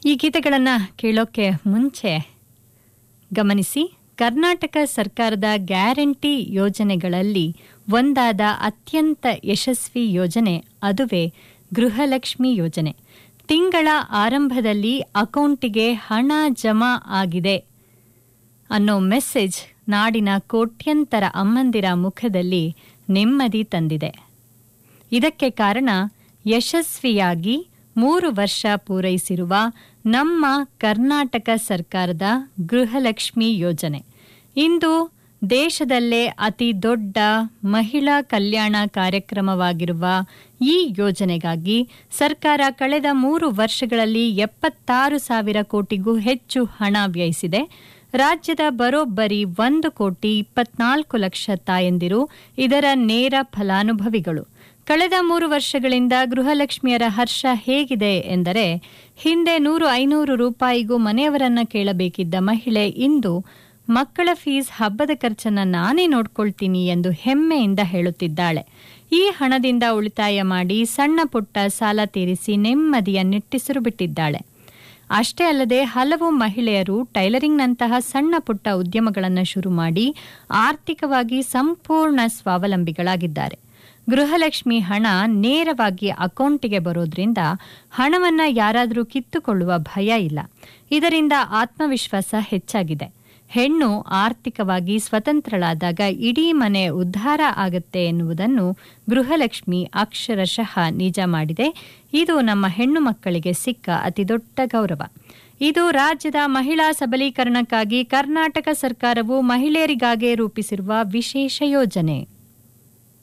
ಈ ಗೀತೆಗಳನ್ನು ಕೇಳೋಕ್ಕೆ ಮುಂಚೆ ಗಮನಿಸಿ ಕರ್ನಾಟಕ ಸರ್ಕಾರದ ಗ್ಯಾರಂಟಿ ಯೋಜನೆಗಳಲ್ಲಿ ಒಂದಾದ ಅತ್ಯಂತ ಯಶಸ್ವಿ ಯೋಜನೆ ಅದುವೇ ಗೃಹಲಕ್ಷ್ಮಿ ಯೋಜನೆ ತಿಂಗಳ ಆರಂಭದಲ್ಲಿ ಅಕೌಂಟಿಗೆ ಹಣ ಜಮಾ ಆಗಿದೆ ಅನ್ನೋ ಮೆಸೇಜ್ ನಾಡಿನ ಕೋಟ್ಯಂತರ ಅಮ್ಮಂದಿರ ಮುಖದಲ್ಲಿ ನೆಮ್ಮದಿ ತಂದಿದೆ ಇದಕ್ಕೆ ಕಾರಣ ಯಶಸ್ವಿಯಾಗಿ ಮೂರು ವರ್ಷ ಪೂರೈಸಿರುವ ನಮ್ಮ ಕರ್ನಾಟಕ ಸರ್ಕಾರದ ಗೃಹಲಕ್ಷ್ಮಿ ಯೋಜನೆ ಇಂದು ದೇಶದಲ್ಲೇ ಅತಿ ದೊಡ್ಡ ಮಹಿಳಾ ಕಲ್ಯಾಣ ಕಾರ್ಯಕ್ರಮವಾಗಿರುವ ಈ ಯೋಜನೆಗಾಗಿ ಸರ್ಕಾರ ಕಳೆದ ಮೂರು ವರ್ಷಗಳಲ್ಲಿ ಎಪ್ಪತ್ತಾರು ಸಾವಿರ ಕೋಟಿಗೂ ಹೆಚ್ಚು ಹಣ ವ್ಯಯಿಸಿದೆ ರಾಜ್ಯದ ಬರೋಬ್ಬರಿ ಒಂದು ಕೋಟಿ ಇಪ್ಪತ್ನಾಲ್ಕು ಲಕ್ಷ ತಾಯಂದಿರು ಇದರ ನೇರ ಫಲಾನುಭವಿಗಳು ಕಳೆದ ಮೂರು ವರ್ಷಗಳಿಂದ ಗೃಹಲಕ್ಷ್ಮಿಯರ ಹರ್ಷ ಹೇಗಿದೆ ಎಂದರೆ ಹಿಂದೆ ನೂರು ಐನೂರು ರೂಪಾಯಿಗೂ ಮನೆಯವರನ್ನ ಕೇಳಬೇಕಿದ್ದ ಮಹಿಳೆ ಇಂದು ಮಕ್ಕಳ ಫೀಸ್ ಹಬ್ಬದ ಖರ್ಚನ್ನ ನಾನೇ ನೋಡ್ಕೊಳ್ತೀನಿ ಎಂದು ಹೆಮ್ಮೆಯಿಂದ ಹೇಳುತ್ತಿದ್ದಾಳೆ ಈ ಹಣದಿಂದ ಉಳಿತಾಯ ಮಾಡಿ ಸಣ್ಣ ಪುಟ್ಟ ಸಾಲ ತೀರಿಸಿ ನೆಮ್ಮದಿಯ ನಿಟ್ಟಿಸಿರು ಬಿಟ್ಟಿದ್ದಾಳೆ ಅಷ್ಟೇ ಅಲ್ಲದೆ ಹಲವು ಮಹಿಳೆಯರು ಟೈಲರಿಂಗ್ನಂತಹ ಸಣ್ಣ ಪುಟ್ಟ ಉದ್ಯಮಗಳನ್ನು ಶುರು ಮಾಡಿ ಆರ್ಥಿಕವಾಗಿ ಸಂಪೂರ್ಣ ಸ್ವಾವಲಂಬಿಗಳಾಗಿದ್ದಾರೆ ಗೃಹಲಕ್ಷ್ಮಿ ಹಣ ನೇರವಾಗಿ ಅಕೌಂಟಿಗೆ ಬರೋದ್ರಿಂದ ಹಣವನ್ನ ಯಾರಾದರೂ ಕಿತ್ತುಕೊಳ್ಳುವ ಭಯ ಇಲ್ಲ ಇದರಿಂದ ಆತ್ಮವಿಶ್ವಾಸ ಹೆಚ್ಚಾಗಿದೆ ಹೆಣ್ಣು ಆರ್ಥಿಕವಾಗಿ ಸ್ವತಂತ್ರಳಾದಾಗ ಇಡೀ ಮನೆ ಉದ್ಧಾರ ಆಗತ್ತೆ ಎನ್ನುವುದನ್ನು ಗೃಹಲಕ್ಷ್ಮಿ ಅಕ್ಷರಶಃ ನಿಜ ಮಾಡಿದೆ ಇದು ನಮ್ಮ ಹೆಣ್ಣು ಮಕ್ಕಳಿಗೆ ಸಿಕ್ಕ ಅತಿದೊಡ್ಡ ಗೌರವ ಇದು ರಾಜ್ಯದ ಮಹಿಳಾ ಸಬಲೀಕರಣಕ್ಕಾಗಿ ಕರ್ನಾಟಕ ಸರ್ಕಾರವು ಮಹಿಳೆಯರಿಗಾಗೇ ರೂಪಿಸಿರುವ ವಿಶೇಷ ಯೋಜನೆ